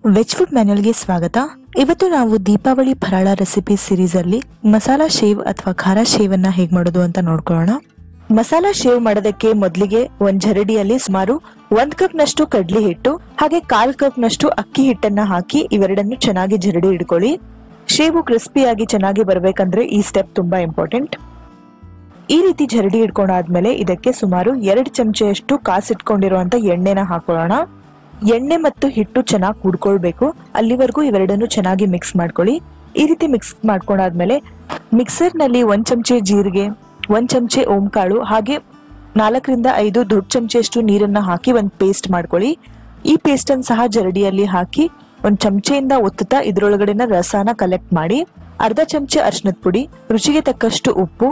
veg food ಮ್ಯಾನ್ಯಲ್ಗೆ ಸ್ವಾಗತ ಇವತ್ತು ನಾವು ದೀಪಾವಳಿ ಫರಾಳ ರೆಸಿಪಿ ಸಿರೀಸ್ ಅಲ್ಲಿ ಮಸಾಲಾ ಶೇವ್ ಅಥವಾ ಖಾರ ಶೇವ್ ಅನ್ನ ಹೇಗ್ ಮಾಡೋದು ಅಂತ ನೋಡ್ಕೊಳ್ಳೋಣ ಮಸಾಲಾ ಶೇವ್ ಮಾಡೋದಕ್ಕೆ ಮೊದಲಿಗೆ ಒಂದ್ ಜರಡಿಯಲ್ಲಿ ಸುಮಾರು ಒಂದ್ ಕಪ್ ನಷ್ಟು ಕಡ್ಲಿ ಹಿಟ್ಟು ಹಾಗೆ ಕಾಲ್ ಕಪ್ ನಷ್ಟು ಅಕ್ಕಿ ಹಿಟ್ಟನ್ನ ಹಾಕಿ ಇವೆರಡನ್ನು ಚೆನ್ನಾಗಿ ಜರಡಿ ಇಡ್ಕೊಳ್ಳಿ ಶೇವು ಕ್ರಿಸ್ಪಿಯಾಗಿ ಚೆನ್ನಾಗಿ ಬರ್ಬೇಕಂದ್ರೆ ಈ ಸ್ಟೆಪ್ ತುಂಬಾ ಇಂಪಾರ್ಟೆಂಟ್ ಈ ರೀತಿ ಜರಡಿ ಇಟ್ಕೊಂಡಾದ್ಮೇಲೆ ಇದಕ್ಕೆ ಸುಮಾರು ಎರಡು ಚಮಚೆಯಷ್ಟು ಕಾಸಿಟ್ಕೊಂಡಿರುವಂತ ಎಣ್ಣೆನ ಹಾಕೊಳ್ಳೋಣ ಎಣ್ಣೆ ಮತ್ತು ಹಿಟ್ಟು ಚೆನ್ನಾಗಿ ಕುಡ್ಕೊಳ್ಬೇಕು ಅಲ್ಲಿವರೆಗೂ ಇವೆರಡನ್ನು ಚೆನ್ನಾಗಿ ಮಿಕ್ಸ್ ಮಾಡ್ಕೊಳ್ಳಿ ಈ ರೀತಿ ಮಿಕ್ಸ್ ಮಾಡ್ಕೊಂಡಾದ್ಮೇಲೆ ಮಿಕ್ಸರ್ ನಲ್ಲಿ ಒಂದ್ ಚಮಚೆ ಜೀರಿಗೆ ಒಂದ್ ಚಮಚೆ ಓಂಕಾಳು ಹಾಗೆ ನಾಲ್ಕರಿಂದ ಐದು ದೊಡ್ಡ ಚಮಚೆಯಷ್ಟು ನೀರನ್ನ ಹಾಕಿ ಒಂದ್ ಪೇಸ್ಟ್ ಮಾಡ್ಕೊಳ್ಳಿ ಈ ಪೇಸ್ಟ್ ಅನ್ನು ಸಹ ಜರಡಿಯಲ್ಲಿ ಹಾಕಿ ಒಂದ್ ಚಮಚೆಯಿಂದ ಒತ್ತುತ್ತಾ ಇದ್ರೊಳಗಡೆನ ರಸನ ಕಲೆಕ್ಟ್ ಮಾಡಿ ಅರ್ಧ ಚಮಚೆ ಅರ್ಶಿನದ ಪುಡಿ ರುಚಿಗೆ ತಕ್ಕಷ್ಟು ಉಪ್ಪು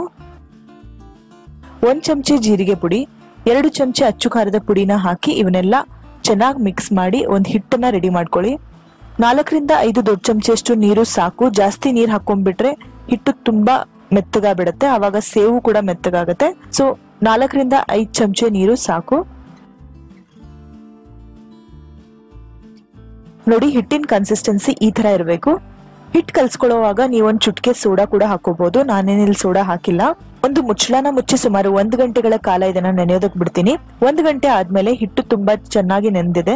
ಒಂದ್ ಚಮಚೆ ಜೀರಿಗೆ ಪುಡಿ ಎರಡು ಚಮಚೆ ಅಚ್ಚು ಖಾರದ ಪುಡಿನ ಹಾಕಿ ಇವನ್ನೆಲ್ಲ ಚೆನ್ನಾಗಿ ಮಿಕ್ಸ್ ಮಾಡಿ ಒಂದ್ ಹಿಟ್ಟನ್ನ ರೆಡಿ ಮಾಡ್ಕೊಳ್ಳಿ ನಾಲ್ಕರಿಂದ ಐದು ದೊಡ್ಡ ಚಮಚೆಯಷ್ಟು ನೀರು ಸಾಕು ಜಾಸ್ತಿ ನೀರ್ ಹಾಕೊಂಡ್ಬಿಟ್ರೆ ಹಿಟ್ಟು ತುಂಬಾ ಮೆತ್ತಗಾಗ್ಬಿಡತ್ತೆ ಆವಾಗ ಸೇವು ಕೂಡ ಮೆತ್ತಗಾಗತ್ತೆ ಸೊ ನಾಲ್ಕರಿಂದ ಐದ್ ಚಮಚೆ ನೀರು ಸಾಕು ನೋಡಿ ಹಿಟ್ಟಿನ ಕನ್ಸಿಸ್ಟೆನ್ಸಿ ಈ ತರ ಇರಬೇಕು ಹಿಟ್ ಕಲ್ಸ್ಕೊಳ್ಳೋವಾಗ ನೀವೊಂದ್ ಚುಟ್ಕೆ ಸೋಡಾ ಕೂಡ ಹಾಕೋಬಹುದು ನಾನೇನಿಲ್ಲಿ ಸೋಡಾ ಹಾಕಿಲ್ಲ ಒಂದು ಮುಚ್ಚಳನ ಮುಚ್ಚಿ ಸುಮಾರು ಒಂದ್ ಗಂಟೆಗಳ ಕಾಲ ಇದನ್ನ ನೆನೆಯೋದಕ್ ಬಿಡ್ತೀನಿ ಒಂದ್ ಗಂಟೆ ಆದ್ಮೇಲೆ ಹಿಟ್ಟು ತುಂಬಾ ಚೆನ್ನಾಗಿ ನೆಂದಿದೆ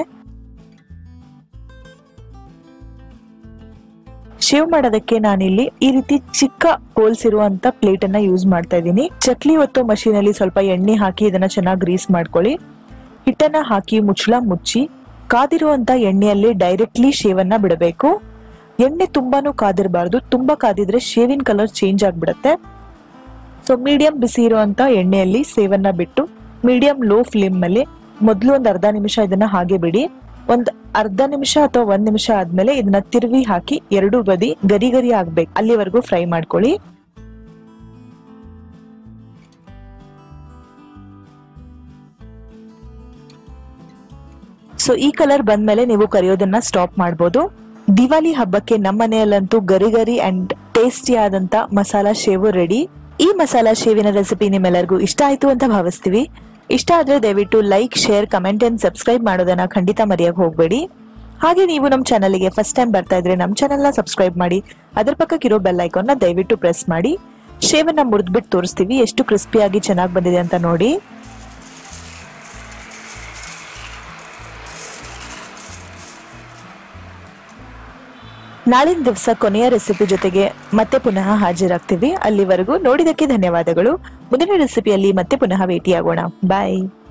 ಶೇವ್ ಮಾಡೋದಕ್ಕೆ ನಾನಿಲ್ಲಿ ಈ ರೀತಿ ಚಿಕ್ಕ ಹೋಲ್ಸ್ ಇರುವಂತ ಪ್ಲೇಟ್ ಅನ್ನ ಯೂಸ್ ಮಾಡ್ತಾ ಇದ್ದೀನಿ ಚಕ್ಲಿ ಒತ್ತೋ ಮಷೀನ್ ಅಲ್ಲಿ ಸ್ವಲ್ಪ ಎಣ್ಣೆ ಹಾಕಿ ಇದನ್ನ ಚೆನ್ನಾಗಿ ಗ್ರೀಸ್ ಮಾಡ್ಕೊಳ್ಳಿ ಹಿಟ್ಟನ್ನ ಹಾಕಿ ಮುಚ್ಚಳ ಮುಚ್ಚಿ ಕಾದಿರುವಂತ ಎಣ್ಣೆಯಲ್ಲಿ ಡೈರೆಕ್ಟ್ಲಿ ಶೇವನ್ನ ಬಿಡಬೇಕು ಎಣ್ಣೆ ತುಂಬಾನು ಕಾದಿರಬಾರ್ದು ತುಂಬಾ ಕಾದಿದ್ರೆ ಶೇವಿನ ಕಲರ್ ಚೇಂಜ್ ಆಗ್ಬಿಡತ್ತೆ ಸೊ ಮೀಡಿಯಂ ಬಿಸಿ ಇರುವಂತ ಎಣ್ಣೆಯಲ್ಲಿ ಸೇವನ್ನ ಬಿಟ್ಟು ಮೀಡಿಯಂ ಲೋ ಫ್ಲೇಮ್ ಮೇಲೆ ಮೊದಲು ಒಂದ್ ಅರ್ಧ ನಿಮಿಷ ಇದನ್ನ ಹಾಗೆ ಬಿಡಿ ಒಂದ್ ಅರ್ಧ ನಿಮಿಷ ಅಥವಾ ಒಂದ್ ನಿಮಿಷ ಆದ್ಮೇಲೆ ಇದನ್ನ ತಿರುವಿ ಹಾಕಿ ಎರಡು ಬದಿ ಗರಿ ಗರಿ ಆಗ್ಬೇಕು ಅಲ್ಲಿವರೆಗೂ ಫ್ರೈ ಮಾಡ್ಕೊಳ್ಳಿ ಸೊ ಈ ಕಲರ್ ಬಂದ್ಮೇಲೆ ನೀವು ಕರಿಯೋದನ್ನ ಸ್ಟಾಪ್ ಮಾಡ್ಬೋದು ದಿವಾಲಿ ಹಬ್ಬಕ್ಕೆ ನಮ್ಮ ಮನೆಯಲ್ಲಂತೂ ಗರಿ ಗರಿ ಅಂಡ್ ಟೇಸ್ಟಿ ಆದಂತ ಮಸಾಲಾ ಶೇವು ರೆಡಿ ಈ ಮಸಾಲಾ ಶೇವಿನ ರೆಸಿಪಿ ನಿಮ್ಮೆಲ್ಲರಿಗೂ ಇಷ್ಟ ಆಯ್ತು ಅಂತ ಭಾವಿಸ್ತೀವಿ ಇಷ್ಟ ಆದ್ರೆ ದಯವಿಟ್ಟು like share comment and subscribe ಮಾಡೋದನ್ನ ಖಂಡಿತ ಮರೆಯಕ್ ಹೋಗ್ಬೇಡಿ ಹಾಗೆ ನೀವು ನಮ್ಮ ಚಾನಲ್ಗೆ ಫಸ್ಟ್ ಟೈಮ್ ಬರ್ತಾ ಇದ್ರೆ ನಮ್ಮ ಚಾನಲ್ನ ಸಬ್ಸ್ಕ್ರೈಬ್ ಮಾಡಿ ಅದ್ರ ಪಕ್ಕಕ್ಕಿರೋ ಬೆಲ್ ಐಕಾನ್ನ ದಯವಿಟ್ಟು ಪ್ರೆಸ್ ಮಾಡಿ ಶೇವನ್ನ ಮುರಿದ್ಬಿಟ್ಟು ತೋರಿಸ್ತೀವಿ ಎಷ್ಟು ಕ್ರಿಸ್ಪಿಯಾಗಿ ಚೆನ್ನಾಗಿ ಬಂದಿದೆ ಅಂತ ನೋಡಿ ನಾಳಿನ ದಿವಸ ಕೊನೆಯ ರೆಸಿಪಿ ಜೊತೆಗೆ ಮತ್ತೆ ಪುನಃ ಹಾಜರಾಗ್ತೀವಿ ಅಲ್ಲಿವರೆಗೂ ನೋಡಿದಕ್ಕೆ ಧನ್ಯವಾದಗಳು ಮುಂದಿನ ರೆಸಿಪಿಯಲ್ಲಿ ಮತ್ತೆ ಪುನಃ ಭೇಟಿಯಾಗೋಣ ಬಾಯ್